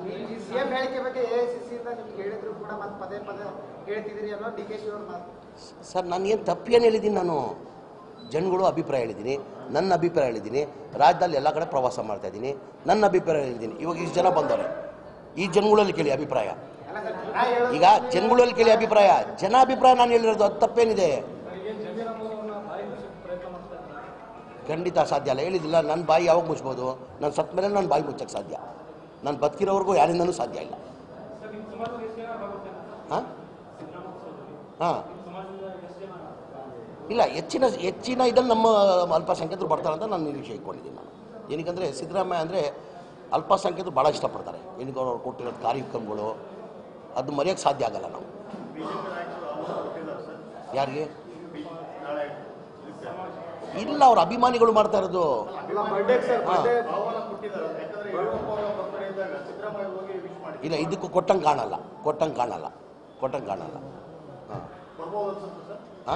ಈ ಸಿಎಂ ಹೇಳಿಕೆ ಬಗ್ಗೆ ಎಐಸಿಸಿ ಇಂದ ನಿಮ್ಗೆ ಹೇಳಿದ್ರು ಕೂಡ ಮತ್ತೆ ಪದೇ ಪದೇ ಹೇಳ್ತಿದ್ದೀರಿ ಅನ್ನೋ ಡಿ ಕೆ ಶಿ ಅವ್ರ ಮಾತು ಸರ್ ನಾನು ಏನು ತಪ್ಪೇನು ಹೇಳಿದ್ದೀನಿ ನಾನು ಜನಗಳು ಅಭಿಪ್ರಾಯ ಹೇಳಿದ್ದೀನಿ ನನ್ನ ಅಭಿಪ್ರಾಯ ಹೇಳಿದ್ದೀನಿ ರಾಜ್ಯದಲ್ಲಿ ಎಲ್ಲ ಕಡೆ ಪ್ರವಾಸ ಮಾಡ್ತಾ ಇದ್ದೀನಿ ನನ್ನ ಅಭಿಪ್ರಾಯ ಹೇಳಿದ್ದೀನಿ ಇವಾಗ ಇಷ್ಟು ಜನ ಬಂದವ್ರೆ ಈ ಜನಗಳಲ್ಲಿ ಕೇಳಿ ಅಭಿಪ್ರಾಯ ಅಲ್ಲ ಸರ್ ಜನ ಹೇಳೋದು ಈಗ ಜನಗಳಲ್ಲಿ ಕೇಳಿ ಅಭಿಪ್ರಾಯ ಜನ ಅಭಿಪ್ರಾಯ ನಾನು ಹೇಳಿರೋದು ಅದು ತಪ್ಪೇನಿದೆ ಖಂಡಿತ ಸಾಧ್ಯ ಅಲ್ಲ ಹೇಳಿದಿಲ್ಲ ನನ್ನ ಬಾಯಿ ಯಾವಾಗ ಮುಚ್ಬೋದು ನಾನು ಸತ್ತ ಮೇಲೆ ನನ್ನ ಬಾಯಿ ಮುಚ್ಚಕ್ಕೆ ಸಾಧ್ಯ ನಾನು ಬದುಕಿರೋವರೆಗೂ ಯಾರಿಂದನೂ ಸಾಧ್ಯ ಇಲ್ಲ ಹಾಂ ಹಾಂ ಇಲ್ಲ ಹೆಚ್ಚಿನ ಹೆಚ್ಚಿನ ಇದನ್ನು ನಮ್ಮ ಅಲ್ಪಸಂಖ್ಯಾತರು ಬರ್ತಾರೆ ಅಂತ ನಾನು ನಿರೀಕ್ಷೆ ಇಟ್ಕೊಂಡಿದ್ದೀನಿ ನಾನು ಏನಕ್ಕಂದರೆ ಸಿದ್ದರಾಮಯ್ಯ ಅಂದರೆ ಅಲ್ಪಸಂಖ್ಯಾತರು ಭಾಳ ಇಷ್ಟಪಡ್ತಾರೆ ಏನಕ್ಕೆ ಅವ್ರು ಕೊಟ್ಟಿರೋದು ಕಾರ್ಯಕ್ರಮಗಳು ಅದು ಮರೆಯೋಕ್ಕೆ ಸಾಧ್ಯ ಆಗಲ್ಲ ನಾವು ಯಾರಿಗೆ ಇಲ್ಲ ಅವ್ರ ಅಭಿಮಾನಿಗಳು ಮಾಡ್ತಾ ಇರೋದು ಹಾಂ ಇಲ್ಲ ಇದಕ್ಕೂ ಕೊಟ್ಟಂಗೆ ಕಾಣಲ್ಲ ಕೊಟ್ಟಂಗೆ ಕಾಣಲ್ಲ ಕೊಟ್ಟಂಗೆ ಕಾಣಲ್ಲ ಹಾಂ ಹಾಂ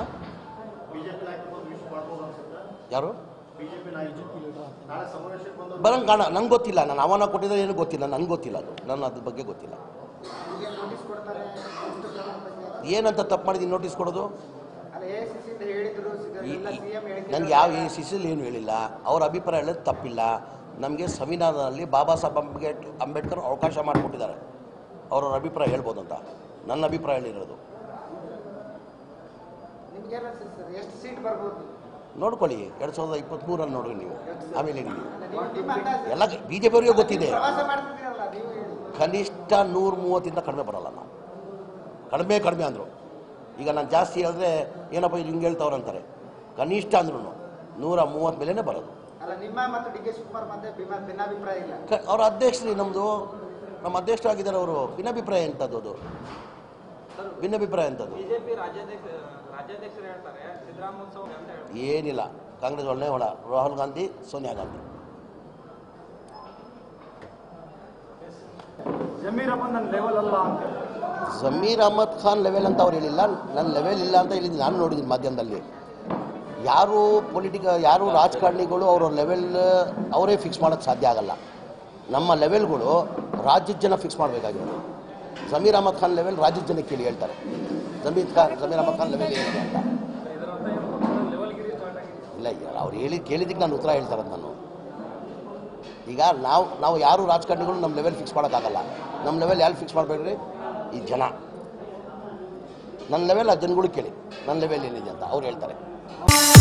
ಯಾರು ಬರಂಗೆ ಕಾಣ ನಂಗೆ ಗೊತ್ತಿಲ್ಲ ನಾನು ಅವನ ಕೊಟ್ಟಿದ್ರೆ ಏನು ಗೊತ್ತಿಲ್ಲ ನನಗೆ ಗೊತ್ತಿಲ್ಲ ಅದು ನನ್ನ ಅದ್ರ ಬಗ್ಗೆ ಗೊತ್ತಿಲ್ಲ ನಿಮಗೆ ನೋಟಿಸ್ ಕೊಡ್ತಾರೆ ಇಷ್ಟು ಕ್ರಮದ ಬಗ್ಗೆ ಏನಂತ ತಪ್ಪು ಮಾಡಿದ್ದೀನಿ ನೋಟಿಸ್ ಕೊಡೋದು ಅಲ್ಲ ಎಐಸಿಸಿ ಇಂದ ಹೇಳಿದ್ರು ಸಿಗ- ಎಲ್ಲ ಸಿಎಂ ಹೇಳಿದ್ರು ನನಗೆ ಯಾವ ಈ ಸಿಸಿಲ್ ಏನು ಹೇಳಿಲ್ಲ ಅವ್ರ ಅಭಿಪ್ರಾಯ ಹೇಳೋದು ತಪ್ಪಿಲ್ಲ ನಮಗೆ ಸಂವಿಧಾನದಲ್ಲಿ ಬಾಬಾ ಸಾಹೇಬ್ ಅಂಬೇಡ್ ಅಂಬೇಡ್ಕರ್ ಅವಕಾಶ ಮಾಡಿಕೊಟ್ಟಿದ್ದಾರೆ ಅವ್ರವ್ರ ಅಭಿಪ್ರಾಯ ಹೇಳ್ಬೋದು ಅಂತ ನನ್ನ ಅಭಿಪ್ರಾಯ ಹೇಳಿರೋದು ನಿಮ್ಗೆ ಏನು ಅನ್ಸುತ್ತೆ ಸರ್ ಎಷ್ಟು ಸೀಟ್ ಬರ್ಬೋದು ನೋಡ್ಕೊಳ್ಳಿ ಎರಡು ಸಾವಿರದ ಇಪ್ಪತ್ತ್ಮೂರಲ್ಲಿ ನೋಡ್ರಿ ನೀವು ಆಮೇಲೆ ಹೇಳಿ ಅಲ್ಲ, ನೀವು ನಿಮ್ಮ ಅಂದಾಜು ಎಲ್ಲ ಬಿ ಜೆ ಪಿಯವರಿಗೆ ಗೊತ್ತಿದೆ ಪ್ರವಾಸ ಮಾಡ್ತಿದ್ದೀರಲ್ಲ ನೀವು ಹೇಳಿ ಕನಿಷ್ಠ ನೂರ ಮೂವತ್ತಿಂದ ಕಡಿಮೆ ಬರಲ್ಲ ನಾವು ಕಡಿಮೆ ಕಡಿಮೆ ಅಂದರು ಈಗ ನಾನು ಜಾಸ್ತಿ ಹೇಳಿದ್ರೆ ಏನಪ್ಪ ಇದು ಹಿಂಗೆ ಹೇಳ್ತವ್ರು ಅಂತಾರೆ ಕನಿಷ್ಠ ಅಂದ್ರೂ ನೂರ ಮೂವತ್ತು ಮೇಲೇ ಬರೋದು ಅಲ್ಲ ನಿಮ್ಮ ಮತ್ತು ಡಿ ಕೆ ಶಿವಕುಮಾರ್ ಮಧ್ಯೆ ಭಿನ್ನ ಭಿನ್ನಾಭಿಪ್ರಾಯ ಇಲ್ಲ ಕ ಅವ್ರ ಅಧ್ಯಕ್ಷರು ನಮ್ಮದು ನಮ್ಮ ಅಧ್ಯಕ್ಷರಾಗಿದ್ದಾರೆ ಅವರು ಭಿನ್ನಾಭಿಪ್ರಾಯ ಎಂಥದ್ದು ಅದು ಭಿನ್ನಾಭಿಪ್ರಾಯ ಎಂಥದ್ದು ಬಿಜೆಪಿ ರಾಜ್ಯಾಧ್ಯಕ್ಷ ರಾಜ್ಯಾಧ್ಯಕ್ಷರು ಹೇಳ್ತಾರೆ ಸಿದ್ದರಾಮೋತ್ಸವ ಅಂತ ಹೇಳ್ತಾರೆ ಏನಿಲ್ಲ ಕಾಂಗ್ರೆಸ್ ಒಳ್ಳೆ ಹೊಳ ರಾಹುಲ್ ಗಾಂಧಿ ಸೋನಿಯಾ ಗಾಂಧಿ ಜಮೀರ್ ಅಹಮದ್ ನನ್ನ ಲೆವೆಲ್ ಅಲ್ಲ ಅಂತ ಜಮೀರ್ ಅಹಮದ್ ಖಾನ್ ಲೆವೆಲ್ ಅಂತ ಅವ್ರು ಹೇಳಿಲ್ಲ ನನ್ನ ಲೆವೆಲ್ ಇಲ್ಲ ಅಂತ ಹೇಳಿದ್ದೀನಿ ನಾನು ನೋಡಿದ್ದೀನಿ ಮಾಧ್ಯಮದಲ್ಲಿ ಯಾರು ಪೊಲಿಟಿಕ ಯಾರು ರಾಜಕಾರಣಿಗಳು ಅವ್ರ ಲೆವೆಲ್ ಅವರೇ ಫಿಕ್ಸ್ ಮಾಡೋಕ್ಕೆ ಸಾಧ್ಯ ಆಗಲ್ಲ ನಮ್ಮ ಲೆವೆಲ್ಗಳು ರಾಜ್ಯದ ಜನ ಫಿಕ್ಸ್ ಮಾಡಬೇಕಾಗಿರೋದು ಜಮೀರ್ ಅಹಮದ್ ಖಾನ್ ಲೆವೆಲ್ ರಾಜ್ಯದ ಜನ ಕೇಳಿ ಹೇಳ್ತಾರೆ ಜಮೀರ್ ಖಾನ್ ಜಮೀರ್ ಅಹಮದ್ ಖಾನ್ ಲೆವೆಲ್ ಏನಿದೆ ಅಂತ ಇಲ್ಲ ಇಲ್ಲ ಅವ್ರು ಹೇಳಿ ಕೇಳಿದ್ದಕ್ಕೆ ನಾನು ಉತ್ತರ ಹೇಳ್ತಾರೆ ನಾನು ಈಗ ನಾವು ನಾವು ಯಾರು ರಾಜಕಾರಣಿಗಳು ನಮ್ಮ ಲೆವೆಲ್ ಫಿಕ್ಸ್ ಮಾಡೋಕ್ಕಾಗಲ್ಲ ನಮ್ಮ ಲೆವೆಲ್ ಯಾರು ಫಿಕ್ಸ್ ಮಾಡಬೇಡ್ರಿ ಈ ಜನ ನನ್ನ ಲೆವೆಲ್ ಆ ಜನಗಳು ಕೇಳಿ ನನ್ನ ಲೆವೆಲ್ ಏನಿದೆ ಅಂತ ಅವ್ರು ಹೇಳ್ತಾರೆ